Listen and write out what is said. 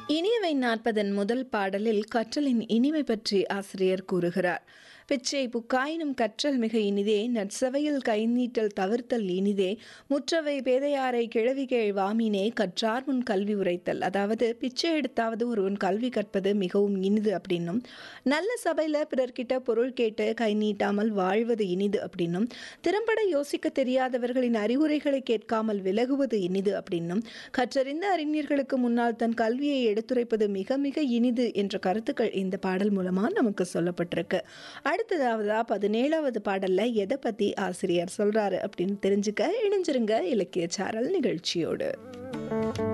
இனியவை நாற்பதன் முதல் பாடலில் கற்றலின் இனிமை பற்றி ஆசிரியர் கூறுகிறார் பிச்சை புக்காயினும் கற்றல் மிக இனிதே நற்சவையில் கைநீட்டல் தவிர்த்தல் இனிதே முற்றவை பேதையாரை கிழவி கேள் வாமினே கற்றார் முன் கல்வி உரைத்தல் அதாவது பிச்சை எடுத்தாவது ஒருவன் கல்வி கற்பது மிகவும் இனிது அப்படின்னும் நல்ல சபையில் பிறர்கிட்ட பொருள் கேட்டு கை நீட்டாமல் வாழ்வது இனிது அப்படின்னும் திறம்பட யோசிக்க தெரியாதவர்களின் அறிவுரைகளை கேட்காமல் விலகுவது இனிது அப்படின்னும் கற்றறிந்த அறிஞர்களுக்கு முன்னால் தன் கல்வியை எடுத்துரைப்பது மிக மிக இனிது என்ற கருத்துக்கள் இந்த பாடல் மூலமா நமக்கு சொல்லப்பட்டிருக்கு அடுத்ததாவதா பதினேழாவது பாடல்ல எதை பத்தி ஆசிரியர் சொல்றாரு அப்படின்னு தெரிஞ்சுக்க இணைஞ்சிருங்க இலக்கிய சாரல் நிகழ்ச்சியோடு